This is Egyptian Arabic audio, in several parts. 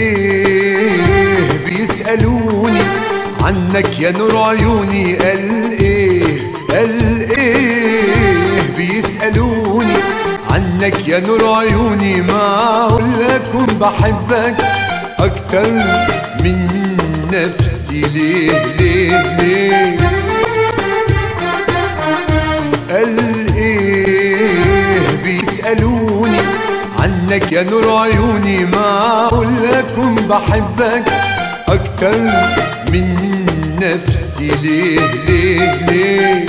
ايه بيسألوني عنك يا نور عيوني قال ايه قال ايه بيسألوني عنك يا نور عيوني ما اقول لكم بحبك اكتر من نفسي ليه ليه ليه قال ايه بيسألوني عنك يا نور عيوني ما اقول لكم بحبك اكتر من نفسي ليه ليه ليه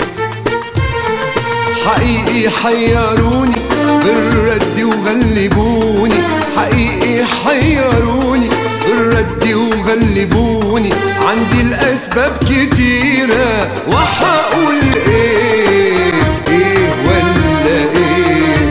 حقيقي حيروني بالرد وغلبوني حقيقي حيروني بالرد وغلبوني عندي الأسباب كتيرة وحقول إيه إيه ولا إيه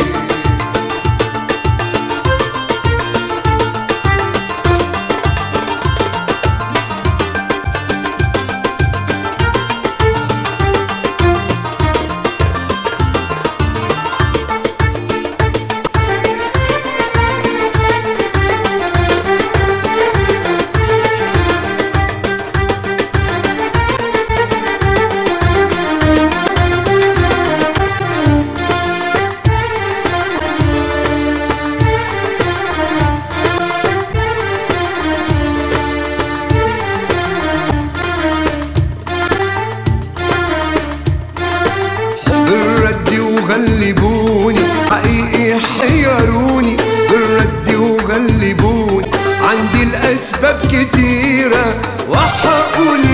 بالرد وغلبوني حقيقي حيروني بالرد وغلبوني عندي الأسباب كتيرة وحقول